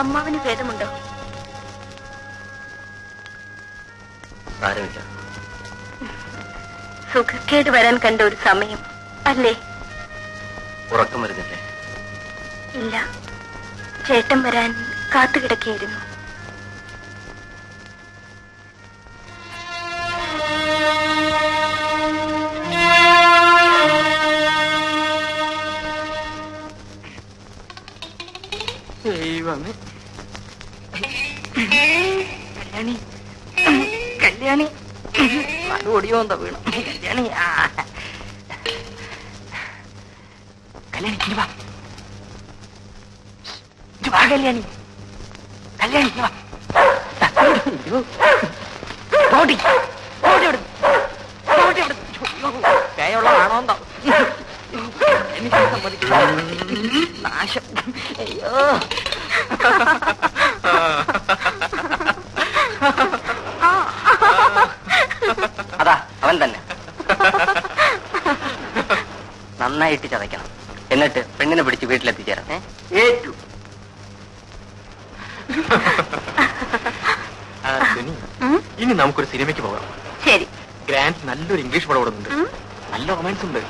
അമ്മാവന് ഭേദമുണ്ടോ സാരമില്ല സുഖക്കേട് വരാൻ കണ്ട ഒരു സമയം അല്ലേ ഉറക്കം വരുന്നില്ലേ ഇല്ല ചേട്ടൻ വരാൻ കാത്തുകിടക്കുകയായിരുന്നു ദൈവമേ കല്യാണി കല്യാണി അത് ഒടിയോന്താ വീണു കല്യാണി ആ കല്യാണി ഇനി വാ ഇനി വാ കല്യാണി കല്യാണി ഇനി വാ അയ്യോ. ഓടി ഓടി അവിടുന്ന്. ഓടി അവിടുന്ന്. അയ്യോ, പേയുള്ളതാണോ എന്തോ എനിക്ക് സമ്മതിക്കില്ല നാശം അയ്യോ അതാ അവൻ തന്നെ നന്നായിട്ട് ചതയ്ക്കണം എന്നിട്ട് പെണ്ണിനെ പിടിച്ച് വീട്ടിലെത്തിച്ചേരാം ഏ? ഏറ്റു ആ, സുനി, ഇനി നമുക്കൊരു സിനിമയ്ക്ക് പോകാം ശരി ഗ്രാൻഡ് നല്ലൊരു ഇംഗ്ലീഷ് പടം ഓടുന്നുണ്ട് നല്ല റൊമാൻസ് ഉണ്ട്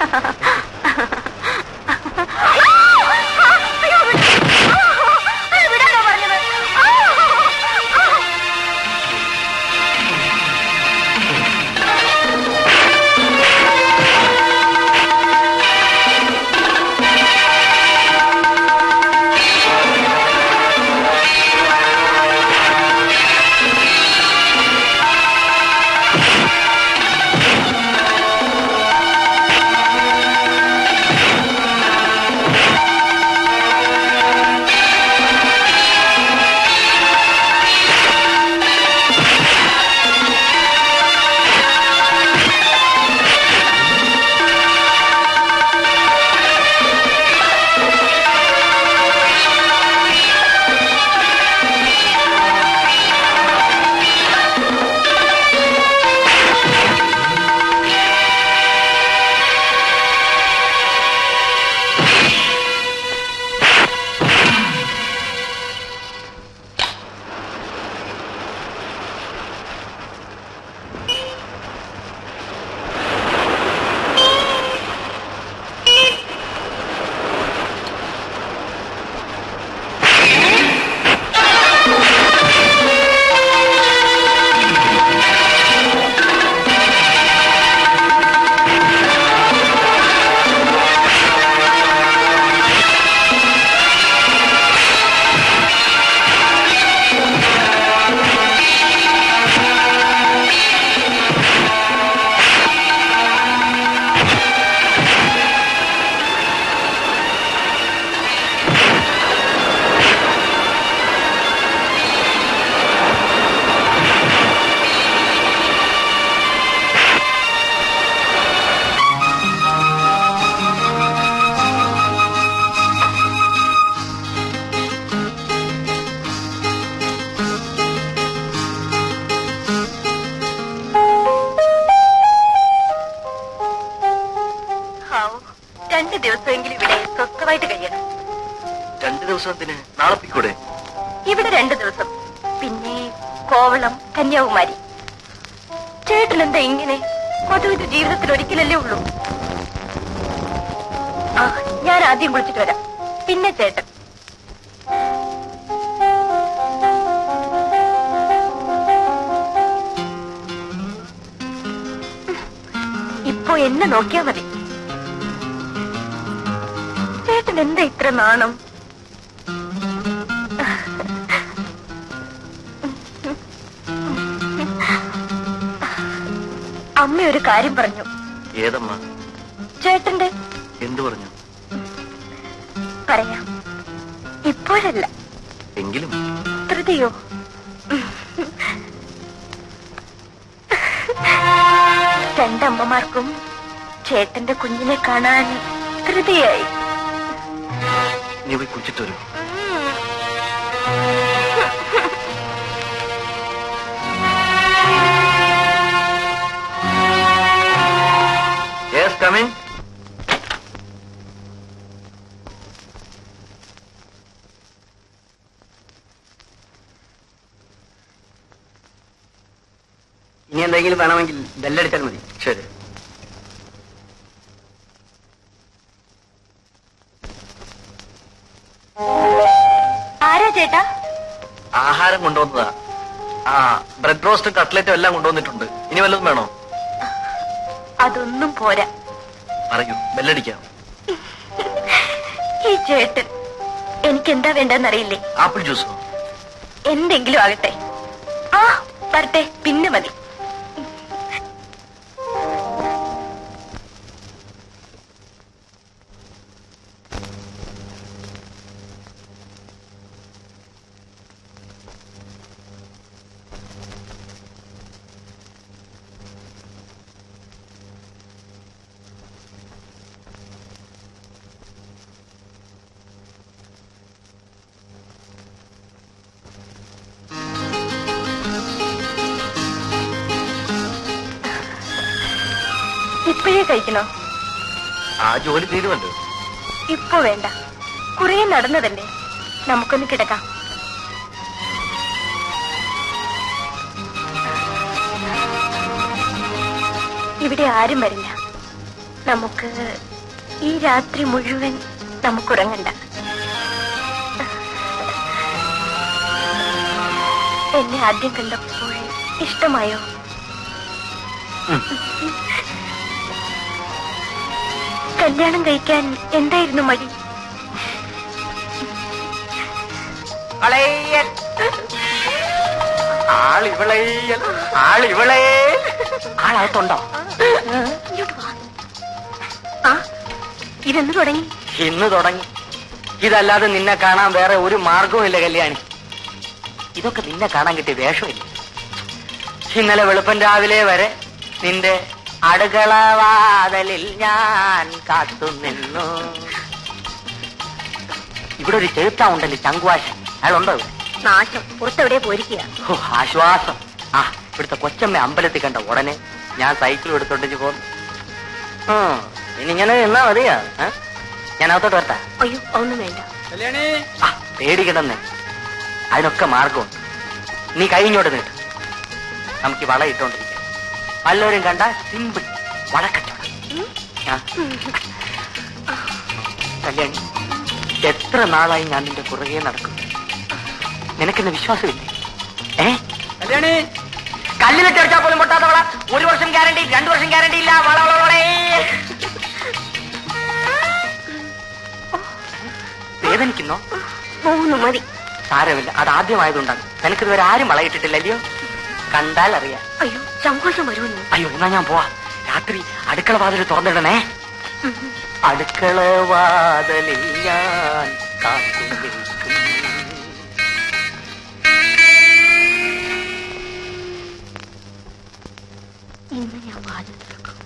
ഹാവൂ, രണ്ട് ദിവസമെങ്കിലും ഇവിടെ സ്വസ്ഥമായിട്ട് കഴിയണം രണ്ടു ദിവസത്തിന് നാളെ പോയിക്കൂടെ ഇവിടെ രണ്ട് ദിവസം പിന്നെ കോവളം കന്യാകുമാരി ചേട്ടൻ എന്താ ഇങ്ങനെ അതും ഇത് ജീവിതത്തിൽ ഒരിക്കലല്ലേ ഉള്ളൂ ആ ഞാൻ ആദ്യം കുളിച്ചിട്ട് വരാം പിന്നെ ചേട്ടൻ ഇപ്പൊ എന്നെ നോക്കിയാ മതി ചേട്ടൻ എന്താ ഇത്ര നാണം അമ്മ ഒരു കാര്യം പറഞ്ഞു ഏതമ്മ ചേട്ടന്റെ എന്തു പറഞ്ഞു പറയാം ഇപ്പോഴല്ല എങ്കിലും ധൃതിയോ രണ്ടമ്മമാർക്കും ചേട്ടന്റെ കുഞ്ഞിനെ കാണാൻ ധൃതിയായി നീ പോയി കുളിച്ചിട്ട് വരും യെസ് കമിങ് എന്തെങ്കിലും വേണമെങ്കിൽ ബെല്ലടിച്ചാൽ മതി ശരി ആരാ ചേട്ടാ ആഹാരം കൊണ്ടുവന്നതാ ആ ബ്രെഡ് റോസ്റ്റും കട്ട്ലറ്റും എല്ലാം കൊണ്ടുവന്നിട്ടുണ്ട് ഇനി വല്ലതും വേണോ അതൊന്നും പോരാ പറയൂ ബെല്ലടിക്കാം ഈ ചേട്ടൻ എനിക്ക് എന്താ വേണ്ടെന്നറിയില്ലേ ആപ്പിൾ ജ്യൂസോ എന്തെങ്കിലും ആകട്ടെ ആ വരട്ടെ പിന്നെ മതി ഇപ്പോഴേ കഴിക്കണോ ആ ജോലി തീരുമല്ലോ ഇപ്പൊ വേണ്ട കുറേ നടന്നതല്ലേ നമുക്കൊന്ന് കിടക്കാം ഇവിടെ ആരും വരില്ല നമുക്ക് ഈ രാത്രി മുഴുവൻ നമുക്കുറങ്ങണ്ട എന്നെ ആദ്യം കണ്ടപ്പോൾ ഇഷ്ടമായോ കല്യാണം കഴിക്കാൻ എന്തായിരുന്നു മടി വളയൽ ആളിവളയൽ ആളിവളേ ആളകത്തുണ്ടോ ഇങ്ങോട്ട് വാ. ആ ഇതെന്ന് തുടങ്ങി ഇന്ന് തുടങ്ങി ഇതല്ലാതെ നിന്നെ കാണാൻ വേറെ ഒരു മാർഗവും ഇല്ല കല്യാണി ഇതൊക്കെ നിന്നെ കാണാൻ കിട്ടിയ വേഷമില്ല ഇന്നലെ വെളുപ്പൻ രാവിലെ വരെ നിന്റെ അടുക്കള വാതലിൽ ഞാൻ കാത്തു നിന്നു ഇവിടെ ഒരു ചെറുത്താ ഉണ്ടല്ലോ ചങ്കുവാശൻ അയാളുണ്ടോ ഇവിടെ? നാശം പുറത്തെവിടെ പോയിരിക്കുക ഓ ആശ്വാസം ആ ഇവിടുത്തെ കൊച്ചമ്മ അമ്പലത്തിൽ കണ്ട ഉടനെ ഞാൻ സൈക്കിൾ എടുത്തോണ്ടിച്ച് പോന്നു ഉം, ഇനി ഇങ്ങനെ എന്നാ മതിയാ ഏ? ഞാൻ അകത്തോട്ട് വരട്ടെ അയ്യോ ഒന്നും വേണ്ട ആ പേടിക്കണമെന്നേ അതിനൊക്കെ മാർഗമുണ്ട് നീ കഴിഞ്ഞോട്ട് നീട്ട് നമുക്ക് ഈ വള ഇട്ടോണ്ടിരിക്കാം വല്ലവരും കണ്ട സിമ്പിൾ വളക്കച്ചവടം ആ. കല്യാണി എത്ര നാളായി ഞാൻ നിന്റെ പുറകെ നടക്കുന്നു നിനക്കെന്നെ വിശ്വാസമില്ലേ ഏ കല്യാണി കല്ലിലിട്ട് അടിച്ചാൽ പോലും പൊട്ടാത്ത വള ഒരു വർഷം ഗ്യാരണ്ടി രണ്ടു വർഷം ഗ്യാരണ്ടി ഇല്ല വള വള വളേ വേദനിക്കുന്നോ മൂന്ന് മതി സാരമില്ല അത് ആദ്യമായതുകൊണ്ടാണ് നിനക്കിതുവരെ ആരും വളയിട്ടിട്ടില്ലല്ലയോ കണ്ടാൽ അറിയാം അയ്യോ സങ്കോചം വരുമെന്ന് അയ്യോ എന്നാ ഞാൻ പോവാ രാത്രി അടുക്കള വാതിൽ തുറന്നിടണേ അടുക്കള വാതിലിൽ ഞാൻ കാത്തു നിൽക്കും ഇന്ന് ഞാൻ വാതിൽ തുറക്കും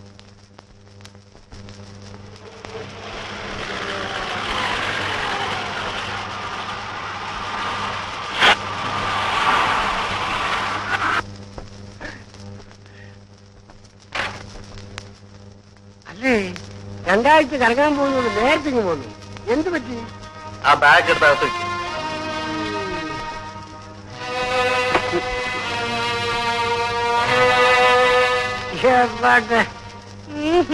അല്ലേ രണ്ടാഴ്ച കറങ്ങാൻ പോകുന്നത് നേരത്തെ ഇങ്ങ് പോന്നു എന്ത് പറ്റി ആ ബാഗ് എടുത്ത് അകത്ത് വെക്കും എവിടെ? ഉം.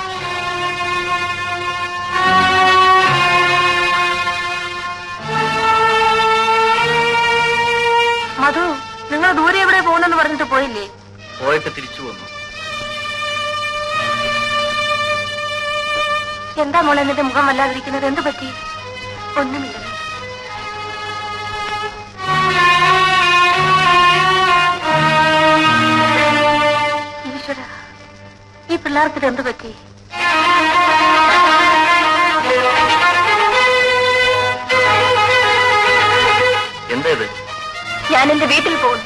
മധു നിങ്ങൾ ദൂരെ എവിടെ പോകുന്നെന്ന് പറഞ്ഞിട്ട് പോയില്ലേ പോയിട്ട് തിരിച്ചു വന്നു എന്താ മോളെ എന്നിട്ട് മുഖം വല്ലാതിരിക്കുന്നത് എന്ത് പറ്റി ഒന്നുമില്ല ഈശ്വര ഈ പിള്ളേർക്ക് ഇത് എന്ത് പറ്റി എന്താ ഇത് ഞാൻ എന്റെ വീട്ടിൽ പോകുന്നു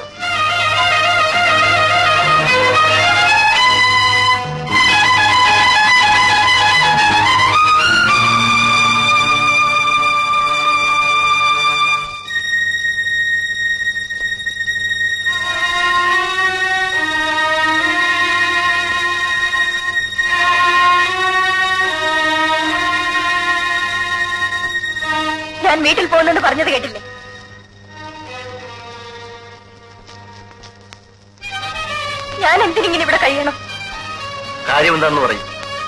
ഞാൻ വീട്ടിൽ പോകുന്നെന്ന് പറഞ്ഞത് കേട്ടില്ലേ ഞാൻ ഞാനിങ്ങനെ ഇവിടെ കഴിയണം കാര്യം എന്താന്ന് പറയും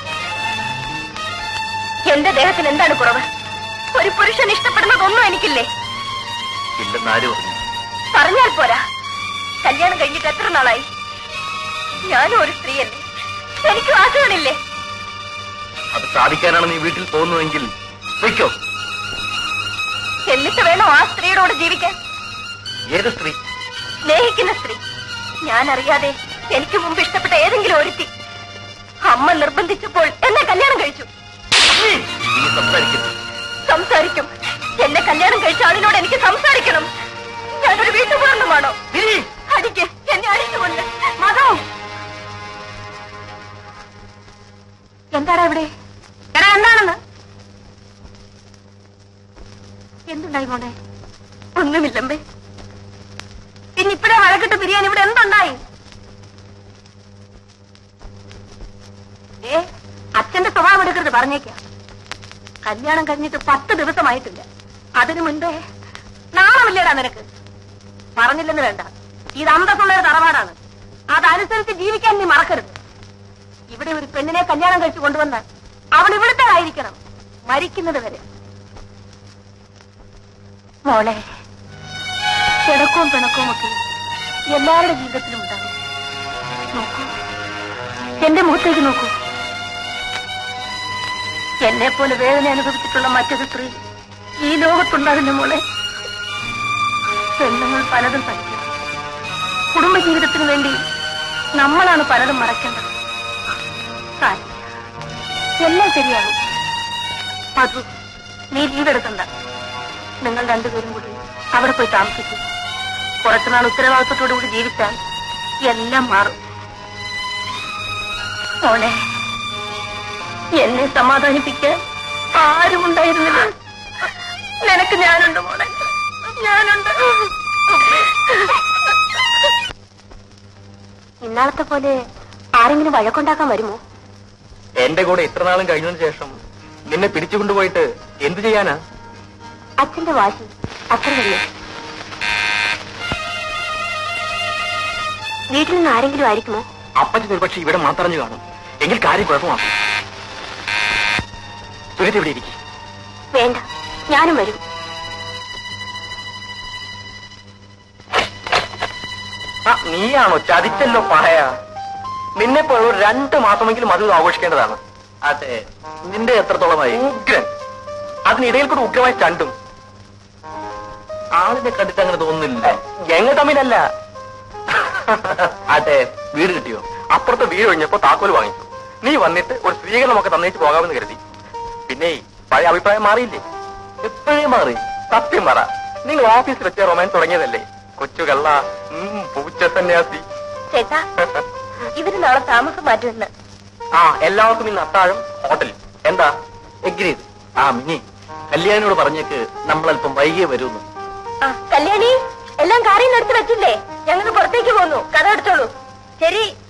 എന്റെ ദേഹത്തിന് എന്താണ് കുറവ് ഒരു പുരുഷൻ ഇഷ്ടപ്പെടുന്നതൊന്നും എനിക്കില്ലേ ഇല്ലെന്ന് ആര് പറഞ്ഞു പറഞ്ഞാൽ പോരാ കല്യാണം കഴിഞ്ഞിട്ട് എത്ര നാളായി ഞാനും ഒരു സ്ത്രീയല്ലേ എനിക്കും ആശകളില്ലേ അത് സാധിക്കാനാണ് നീ വീട്ടിൽ പോകുന്നതെങ്കിൽ വയ്ക്കോ എന്നിട്ട് വേണോ ആ സ്ത്രീയോട് ജീവിക്കാൻ ഏത് സ്ത്രീ സ്നേഹിക്കുന്ന സ്ത്രീ ഞാൻ അറിയാതെ എനിക്ക് മുമ്പ് ഇഷ്ടപ്പെട്ട ഏതെങ്കിലും ഒരുത്തി അമ്മ നിർബന്ധിച്ചപ്പോൾ എന്നെ കല്യാണം കഴിച്ചു ഇനി സംസാരിക്കരുത് സംസാരിക്കും എന്നെ കല്യാണം കഴിച്ച ആളിനോട് എനിക്ക് സംസാരിക്കണം ഞാനൊരു വീട്ടുപൂർണ്ണമാണോ അടിക്ക് എന്നെ അടിച്ചുകൊണ്ട് മതം എന്താടാ ഇവിടെ എടാ എന്താണെന്ന് എന്തുണ്ടായി മോനെ ഒന്നുമില്ലമ്പേ പിന്നെ ഇപ്പഴേ വഴക്കിട്ട് പിരിയാൻ ഇവിടെ എന്തുണ്ടായി ഏ അച്ഛന്റെ സ്വഭാവം എടുക്കരുത് പറഞ്ഞേക്കാം കല്യാണം കഴിഞ്ഞിട്ട് പത്ത് ദിവസമായിട്ടില്ല അതിനു മുൻപേ നാണമില്ലേടാ നിനക്ക് പറഞ്ഞില്ലെന്ന് വേണ്ട ഇത് അന്തസ്സുള്ള ഒരു തറവാടാണ് അതനുസരിച്ച് ജീവിക്കാൻ നീ മറക്കരുത് ഇവിടെ ഒരു പെണ്ണിനെ കല്യാണം കഴിച്ചു കൊണ്ടുവന്നാൽ അവൾ ഇവിടുത്തെ ആയിരിക്കണം മരിക്കുന്നത് വരെ മോളെ കിടക്കവും പിണക്കവും ഒക്കെ എല്ലാവരുടെ ജീവിതത്തിലും ഉണ്ടാകും നോക്കൂ എന്റെ മുഖത്തേക്ക് നോക്കൂ എന്നെ പോലെ വേദന അനുഭവിച്ചിട്ടുള്ള മറ്റൊരു സ്ത്രീ ഈ ലോകത്തുണ്ടാകുന്ന മോളെ പെണ്ണുങ്ങൾ പലതും പഠിക്കണം കുടുംബജീവിതത്തിന് വേണ്ടി നമ്മളാണ് പലതും മറക്കേണ്ടത് സാരില്ല. എല്ലാം ശരിയാകും മധു നീ ലീവെടുക്കണ്ട നിങ്ങൾ രണ്ടുപേരും കൂടി അവിടെ പോയി താമസിക്കും കുറച്ചുനാൾ ഉത്തരവാദിത്വത്തോടു കൂടി ജീവിച്ചാൽ എല്ലാം മാറും മോളെ എന്നെ സമാധാനിപ്പിക്കാൻ ആരും ഉണ്ടായിരുന്നില്ല നിനക്ക് ഞാനുണ്ട് മോളെ ഞാനുണ്ട് ഇന്നാളത്തെ പോലെ ആരെങ്കിലും വഴക്കുണ്ടാക്കാൻ വരുമോ എന്റെ കൂടെ ഇത്ര നാളും കഴിഞ്ഞതിന് ശേഷം നിന്നെ പിടിച്ചുകൊണ്ടുപോയിട്ട് എന്തു ചെയ്യാനാ അച്ഛന്റെ വാശി അത്ര തന്നെ വീട്ടിൽ നിന്ന് ആരെങ്കിലും ആയിരിക്കുമോ അപ്പച്ചൻ ഒരുപക്ഷെ ഇവിടെ മാത്രഞ്ഞു കാണും എങ്കിൽ കാര്യം കുഴപ്പമാണ് സുരത്ത് ഇവിടെ ഇരിക്കും വേണ്ട ഞാനും വരും ആ നീയാണോ ചതിച്ചല്ലോ പായ നിന്നെ പോലെ ഒരു രണ്ട് മാസമെങ്കിലും അത് ആഘോഷിക്കേണ്ടതാണ് അതെ നിന്റെ എത്രത്തോളമായി ഉഗ്രൻ അതിനിടയിൽ കൂടെ ഉഗ്രമായി ചണ്ടും ആളിനെ കണ്ടിട്ട് അങ്ങനെ തോന്നുന്നില്ല ഞങ്ങൾ തമ്മിലല്ല അതെ വീട് കിട്ടിയോ അപ്പുറത്തെ വീട് കഴിഞ്ഞപ്പോ താക്കോൽ വാങ്ങിച്ചു നീ വന്നിട്ട് ഒരു സ്വീകരണം ഒക്കെ തന്നേച്ച് പോകാമെന്ന് കരുതി പിന്നെ പഴയ അഭിപ്രായം മാറിയില്ലേ എപ്പോഴേ മാറി സത്യം പറ നിങ്ങൾ ഓഫീസിൽ വെച്ച് റൊമാൻസ് തുടങ്ങിയതല്ലേ കൊച്ചു കള്ള ഉം, പൂച്ച സന്യാസി ചേട്ടാ ഇവര് നാളെ താമസം മാറ്റുമെന്ന് ആ എല്ലാവർക്കും ഇന്ന് അത്താഴം ഹോട്ടലിൽ എന്താ എഗ്രീഡ് ആ മിനി കല്യാണിനോട് പറഞ്ഞേക്ക് നമ്മൾ അല്പം വൈകിയേ വരുന്നു ആ കല്യാണി എല്ലാം കാറിൽ നിന്ന് എടുത്ത് വെച്ചില്ലേ ഞങ്ങൾ പുറത്തേക്ക് പോന്നു കഥ എടുത്തോളൂ ശരി